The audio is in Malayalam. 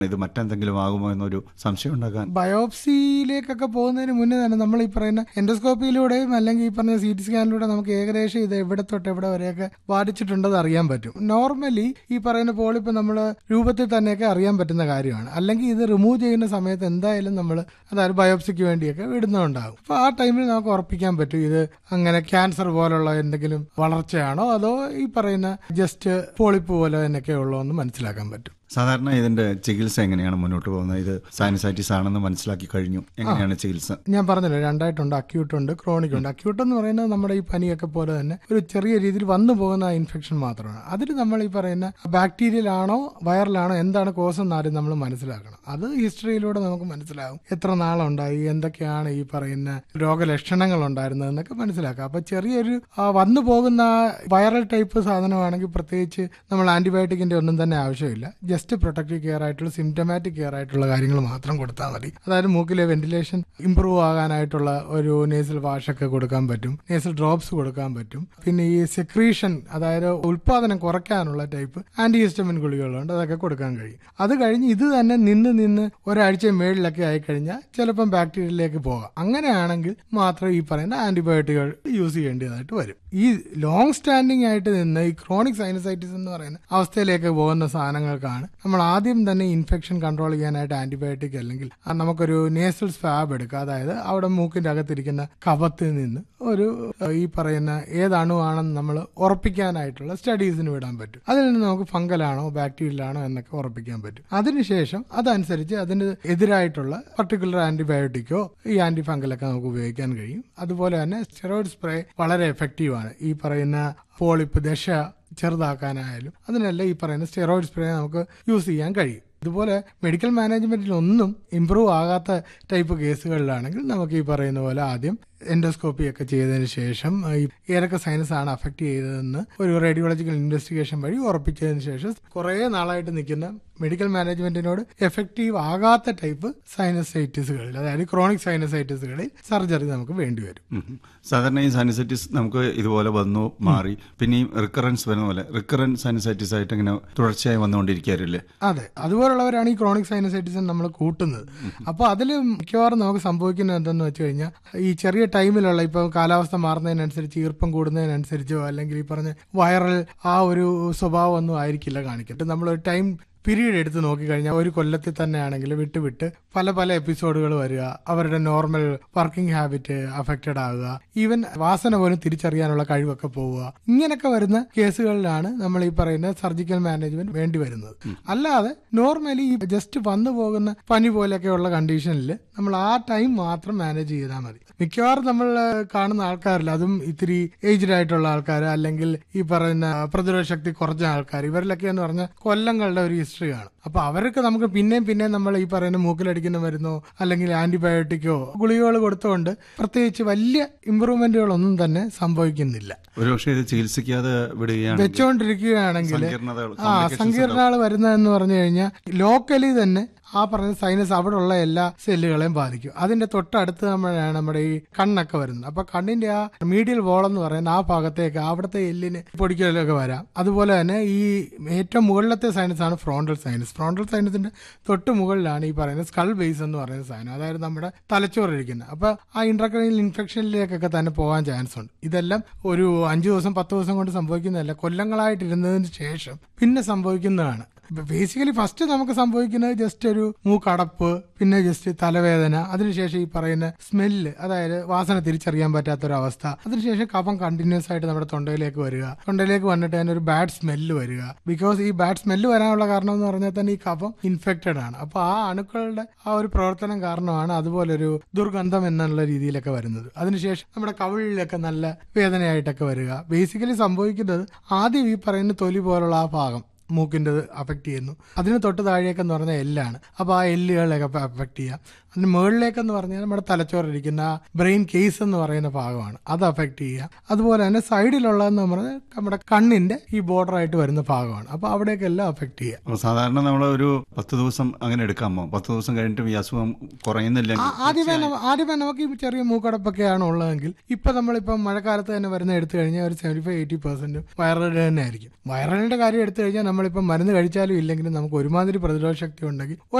ഇത് മറ്റെന്തെങ്കിലും ആകുമോ എന്നൊരു സംശയം ഉണ്ടാക്കാൻ ബയോപ്സിയിലേക്കൊക്കെ പോകുന്നതിന് മുന്നേ തന്നെ നമ്മൾ ഈ പറയുന്ന എൻഡോസ്കോപ്പിയിലൂടെയും അല്ലെങ്കിൽ ഈ പറഞ്ഞ സി ടി സ്കാനിലൂടെ നമുക്ക് ഏകദേശം ഇത് എവിടെ തൊട്ട് എവിടെ വരെയൊക്കെ ബാധിച്ചിട്ടുണ്ടെന്ന് അറിയാൻ പറ്റും നോർമലി ഈ പറയുന്ന പോളിപ്പ് നമ്മൾ രൂപത്തിൽ തന്നെയൊക്കെ അറിയാൻ പറ്റുന്ന കാര്യമാണ് അല്ലെങ്കിൽ ഇത് റിമൂവ് ചെയ്യുന്ന സമയത്ത് എന്തായാലും നമ്മൾ അതായത് ബയോപ്സിക്ക് വേണ്ടിയൊക്കെ വിടുന്നുണ്ടാകും അപ്പോൾ ആ ടൈമിൽ നമുക്ക് ഉറപ്പിക്കാൻ പറ്റും ഇത് അങ്ങനെ ക്യാൻസർ പോലുള്ള എന്തെങ്കിലും വളർച്ചയാണോ അതോ ഈ പറയുന്ന ജസ്റ്റ് പോളിപ്പ് പോലെ തന്നെയൊക്കെ ഉള്ളോ എന്ന് മനസ്സിലാക്കാൻ പറ്റും സാധാരണ ഇതിന്റെ ചികിത്സ എങ്ങനെയാണ് മുന്നോട്ട് പോകുന്നത് ഇത് സൈനസൈറ്റിസ് ആണെന്ന് മനസ്സിലാക്കി കഴിഞ്ഞു എങ്ങനെയാണ് ചികിത്സ ഞാൻ പറഞ്ഞല്ലോ രണ്ടായിട്ടുണ്ട് അക്യൂട്ട് ഉണ്ട് ക്രോണിക് ഉണ്ട് അക്യൂട്ട് എന്ന് പറയുന്നത് നമ്മുടെ ഈ പനിയൊക്കെ പോലെ തന്നെ ഒരു ചെറിയ രീതിയിൽ വന്നു പോകുന്ന ഇൻഫെക്ഷൻ മാത്രമാണ് അതിൽ നമ്മൾ ഈ പറയുന്ന ബാക്ടീരിയൽ ആണോ വൈറലാണോ എന്താണ് കോസ് എന്ന് ആദ്യം നമ്മൾ മനസ്സിലാക്കണം അത് ഹിസ്റ്ററിയിലൂടെ നമുക്ക് മനസ്സിലാകും എത്ര നാളുണ്ടായി എന്തൊക്കെയാണ് ഈ പറയുന്ന രോഗലക്ഷണങ്ങൾ ഉണ്ടായിരുന്നതെന്നൊക്കെ മനസ്സിലാക്കാം അപ്പൊ ചെറിയൊരു ആ, വന്നു പോകുന്ന വൈറൽ ടൈപ്പ് സാധനമാണെങ്കിൽ പ്രത്യേകിച്ച് നമ്മൾ ആന്റിബയോട്ടിക്കിന്റെ ഒന്നും തന്നെ ആവശ്യമില്ല ജസ്റ്റ് പ്രൊട്ടക്റ്റീവ് കെയർ ആയിട്ടുള്ള സിംറ്റമാറ്റിക് കെയർ ആയിട്ടുള്ള കാര്യങ്ങൾ മാത്രം കൊടുത്താൽ മതി അതായത് മൂക്കിലെ വെന്റിലേഷൻ ഇംപ്രൂവ് ആകാനായിട്ടുള്ള ഒരു നേസൽ വാഷ് ഒക്കെ കൊടുക്കാൻ പറ്റും നേസൽ ഡ്രോപ്സ് കൊടുക്കാൻ പറ്റും പിന്നെ ഈ സെക്രീഷൻ അതായത് ഉൽപാദനം കുറയ്ക്കാനുള്ള ടൈപ്പ് ആന്റിഹിസ്റ്റമിൻ ഗുളികകളുണ്ട് അതൊക്കെ കൊടുക്കാൻ കഴിയും അത് കഴിഞ്ഞ് ഇത് തന്നെ നിന്ന് നിന്ന് ഒരാഴ്ച മേളിലൊക്കെ ആയിക്കഴിഞ്ഞാൽ ചിലപ്പം ബാക്ടീരിയയിലേക്ക് പോകാം അങ്ങനെയാണെങ്കിൽ മാത്രം ഈ പറയുന്ന ആന്റിബയോട്ടിക്കുകൾ യൂസ് ചെയ്യേണ്ടതായിട്ട് വരും ഈ ലോങ് സ്റ്റാൻഡിംഗ് ആയിട്ട് നിന്ന് ഈ ക്രോണിക് സൈനസൈറ്റിസ് എന്ന് പറയുന്ന അവസ്ഥയിലേക്ക് പോകുന്ന സാധനങ്ങൾക്കാണ് നമ്മൾ ആദ്യം തന്നെ ഇൻഫെക്ഷൻ കൺട്രോൾ ചെയ്യാനായിട്ട് ആന്റിബയോട്ടിക് അല്ലെങ്കിൽ ആ നമുക്കൊരു നേസൽ സ്വാബ് എടുക്കുക അതായത് അവിടെ മൂക്കിന്റെ അകത്തിരിക്കുന്ന കഫത്തിൽ നിന്ന് ഒരു ഏഹ്, ഈ പറയുന്ന ഏത് അണുവാണെന്ന് നമ്മൾ ഉറപ്പിക്കാനായിട്ടുള്ള സ്റ്റഡീസിന് വിടാൻ പറ്റും അതിൽ നിന്ന് നമുക്ക് ഫംഗലാണോ ബാക്ടീരിയലാണോ എന്നൊക്കെ ഉറപ്പിക്കാൻ പറ്റും അതിനുശേഷം അതനുസരിച്ച് അതിന് എതിരായിട്ടുള്ള പർട്ടിക്കുലർ ആന്റിബയോട്ടിക്കോ ഈ ആന്റി ഫംഗലൊക്കെ നമുക്ക് ഉപയോഗിക്കാൻ കഴിയും അതുപോലെ തന്നെ സ്റ്റെറോയിഡ് സ്പ്രേ വളരെ എഫക്റ്റീവ് ആണ് ഈ പറയുന്ന പോളിപ്പ് ദശ ചെറുതാക്കാനായാലും അതിനെല്ലാം ഈ പറയുന്ന സ്റ്റെറോയിഡ് സ്പ്രേ നമുക്ക് യൂസ് ചെയ്യാൻ കഴിയും ഇതുപോലെ മെഡിക്കൽ മാനേജ്മെന്റിൽ ഒന്നും ഇമ്പ്രൂവ് ആകാത്ത ടൈപ്പ് കേസുകളിലാണെങ്കിൽ നമുക്ക് ഈ പറയുന്ന പോലെ ആദ്യം എൻഡോസ്കോപ്പി ഒക്കെ ചെയ്തതിന് ശേഷം ഈ ഏതൊക്കെ സൈനസ് ആണ് അഫക്ട് ചെയ്തതെന്ന് ഒരു റേഡിയോളജിക്കൽ ഇൻവെസ്റ്റിഗേഷൻ വഴി ഉറപ്പിച്ചതിന് ശേഷം കുറേ നാളായിട്ട് നിൽക്കുന്ന മെഡിക്കൽ മാനേജ്മെന്റിനോട് എഫക്റ്റീവ് ആകാത്ത ടൈപ്പ് സൈനസൈറ്റിസുകളിൽ അതായത് ക്രോണിക് സൈനസൈറ്റിസുകളിൽ സർജറി നമുക്ക് വേണ്ടിവരും ഉം. സാധാരണ ഈ സൈനസൈറ്റിസ് നമുക്ക് ഇതുപോലെ വന്നു മാറി പിന്നെയും റിക്കറൻസ് വരുന്ന പോലെ റിക്കറൻറ്റ് സൈനസൈറ്റിസ് ആയിട്ട് ഇങ്ങനെ തുടർച്ചയായി വന്നുകൊണ്ടിരിക്കാറില്ലേ അതെ അതുപോലുള്ളവരാണ് ഈ ക്രോണിക് സൈനസൈറ്റിസ് നമ്മൾ കൂട്ടുന്നത് അപ്പോൾ അതിൽ മിക്കവാറും നമുക്ക് സംഭവിക്കുന്നത് എന്തെന്ന് വെച്ച് കഴിഞ്ഞാൽ ഈ ചെറിയ ടൈമിലുള്ള ഇപ്പം കാലാവസ്ഥ മാറുന്നതിനനുസരിച്ച് ഈർപ്പം കൂടുന്നതിനനുസരിച്ചോ അല്ലെങ്കിൽ ഈ പറഞ്ഞ വൈറൽ ആ ഒരു സ്വഭാവം ഒന്നും ആയിരിക്കില്ല കാണിക്കട്ടെ നമ്മൾ ഒരു ടൈം പീരീഡ് എടുത്ത് നോക്കിക്കഴിഞ്ഞാൽ ഒരു കൊല്ലത്തിൽ തന്നെ ആണെങ്കിൽ വിട്ട് വിട്ട് പല പല എപ്പിസോഡുകൾ വരിക അവരുടെ നോർമൽ വർക്കിംഗ് ഹാബിറ്റ് അഫക്റ്റഡ് ആകുക ഈവൻ വാസന പോലും തിരിച്ചറിയാനുള്ള കഴിവൊക്കെ പോവുക ഇങ്ങനൊക്കെ വരുന്ന കേസുകളിലാണ് നമ്മൾ ഈ പറയുന്ന സർജിക്കൽ മാനേജ്മെന്റ് വേണ്ടി വരുന്നത് അല്ലാതെ നോർമലി ഈ ജസ്റ്റ് വന്നു പോകുന്ന പനി പോലെയൊക്കെയുള്ള കണ്ടീഷനിൽ നമ്മൾ ആ ടൈം മാത്രം മാനേജ് ചെയ്താൽ മതി മിക്കവാറും നമ്മൾ ഏഹ്, കാണുന്ന ആൾക്കാരിൽ അതും ഇത്തിരി ഏജ്ഡ് ആയിട്ടുള്ള ആൾക്കാർ അല്ലെങ്കിൽ ഈ പറയുന്ന പ്രതിരോധ ശക്തി കുറഞ്ഞ ആൾക്കാർ ഇവരിലൊക്കെ എന്ന് പറഞ്ഞാൽ കൊല്ലങ്ങളുടെ ഒരു ഹിസ്റ്ററിയാണ് അപ്പൊ അവർക്ക് നമുക്ക് പിന്നെയും പിന്നെയും നമ്മൾ ഈ പറയുന്ന മൂക്കിലടിക്കുന്ന മരുന്നോ അല്ലെങ്കിൽ ആന്റിബയോട്ടിക്കോ ഗുളികകൾ കൊടുത്തുകൊണ്ട് പ്രത്യേകിച്ച് വലിയ ഇമ്പ്രൂവ്മെന്റുകളൊന്നും തന്നെ സംഭവിക്കുന്നില്ല ഒരുപക്ഷെ ഇത് ചികിത്സിക്കാതെ വിടുകയാണ് വെച്ചുകൊണ്ടിരിക്കുകയാണെങ്കിൽ സങ്കീർണതകൾ, ആ complications സങ്കീർണതകൾ വരുന്നതെന്ന് പറഞ്ഞു കഴിഞ്ഞാൽ ലോക്കലി തന്നെ ആ പറഞ്ഞ സൈനസ് അവിടെ ഉള്ള എല്ലാ സെല്ലുകളെയും ബാധിക്കും അതിന്റെ തൊട്ടടുത്ത് നമ്മളാണ് നമ്മുടെ ഈ കണ്ണൊക്കെ വരുന്നത് അപ്പൊ കണ്ണിന്റെ ആ മീഡിയൽ വോൾ എന്ന് പറയുന്ന ആ ഭാഗത്തേക്ക് അവിടുത്തെ എല്ലിന് പൊടിക്കലൊക്കെ വരാം അതുപോലെ തന്നെ ഈ ഏറ്റവും മുകളിലത്തെ സൈനസ് ആണ് ഫ്രോണ്ടൽ സൈനസ് ഫ്രോണ്ടൽ സൈനസിന്റെ തൊട്ട് മുകളിലാണ് ഈ പറയുന്നത് സ്കൾ ബേസ് എന്ന് പറയുന്ന സാധനം അതായത് നമ്മുടെ തലച്ചോറിരിക്കുന്നത് അപ്പൊ ആ ഇൻട്രക്രൈനൽ ഇൻഫെക്ഷനിലേക്കൊക്കെ തന്നെ പോകാൻ ചാൻസ് ഉണ്ട് ഇതെല്ലാം ഒരു അഞ്ചു ദിവസം പത്ത് ദിവസം കൊണ്ട് സംഭവിക്കുന്നതല്ല കൊല്ലങ്ങളായിട്ടിരുന്നതിന് ശേഷം പിന്നെ സംഭവിക്കുന്നതാണ് ബേസിക്കലി ഫസ്റ്റ് നമുക്ക് സംഭവിക്കുന്നത് ജസ്റ്റ് ഒരു മൂക്കടപ്പ് പിന്നെ ജസ്റ്റ് തലവേദന അതിനുശേഷം ഈ പറയുന്ന സ്മെല്ല് അതായത് വാസന തിരിച്ചറിയാൻ പറ്റാത്തൊരവസ്ഥ അതിനുശേഷം കഫം കണ്ടിന്യൂസ് ആയിട്ട് നമ്മുടെ തൊണ്ടയിലേക്ക് വരിക തൊണ്ടയിലേക്ക് വന്നിട്ട് തന്നെ ഒരു ബാഡ് സ്മെല്ല് വരിക ബിക്കോസ് ഈ ബാഡ് സ്മെല്ല് വരാനുള്ള കാരണം എന്ന് പറഞ്ഞാൽ തന്നെ ഈ കഫം ഇൻഫെക്റ്റഡ് ആണ് അപ്പൊ ആ അണുക്കളുടെ ആ ഒരു പ്രവർത്തനം കാരണമാണ് അതുപോലൊരു ദുർഗന്ധം എന്നുള്ള രീതിയിലൊക്കെ വരുന്നത് അതിനുശേഷം നമ്മുടെ കവിളിലൊക്കെ നല്ല വേദനയായിട്ടൊക്കെ വരിക ബേസിക്കലി സംഭവിക്കുന്നത് ആദ്യം ഈ പറയുന്ന തൊലി പോലുള്ള ആ ഭാഗം മൂക്കിൻ്റെ അഫക്റ്റ് ചെയ്യുന്നു അതിന് തൊട്ട് താഴേക്കെന്ന് പറഞ്ഞാൽ എല്ലാണ് അപ്പോൾ ആ എല്ലുകളെയൊക്കെ അഫക്റ്റ് ചെയ്യാം അതിന് മുകളിലേക്കെന്ന് പറഞ്ഞാൽ നമ്മുടെ തലച്ചോറിരിക്കുന്ന ബ്രെയിൻ കേസ് എന്ന് പറയുന്ന ഭാഗമാണ് അത് അഫക്റ്റ് ചെയ്യുക അതുപോലെ തന്നെ സൈഡിലുള്ളതെന്ന് പറഞ്ഞാൽ നമ്മുടെ കണ്ണിന്റെ ഈ ബോർഡർ ആയിട്ട് വരുന്ന ഭാഗമാണ് അപ്പോൾ അവിടേക്കെല്ലാം അഫക്റ്റ് ചെയ്യുക അപ്പോൾ സാധാരണ നമ്മൾ ഒരു പത്ത് ദിവസം അങ്ങനെ എടുക്കാമോ പത്ത് ദിവസം കഴിഞ്ഞിട്ടും ഈ അസുഖം കുറയുന്നില്ലെങ്കിൽ ആ- ആദ്യമേ നമ്മ- ആദ്യമേ നമുക്ക് ഈ ചെറിയ മൂക്കടപ്പൊക്കെയാണ് ഉള്ളതെങ്കിൽ ഇപ്പൊ നമ്മളിപ്പം മഴക്കാലത്ത് തന്നെ വരുന്ന എടുത്തു കഴിഞ്ഞാൽ ഒരു seventy five eighty percent viral തന്നെ ആയിരിക്കും വൈറലിന്റെ കാര്യം എടുത്തു കഴിഞ്ഞാൽ നമ്മൾ നമ്മളിപ്പോൾ മരുന്ന് കഴിച്ചാലും ഇല്ലെങ്കിലും നമുക്ക് ഒരുമാതിരി പ്രതിരോധ ശക്തി ഉണ്ടെങ്കിൽ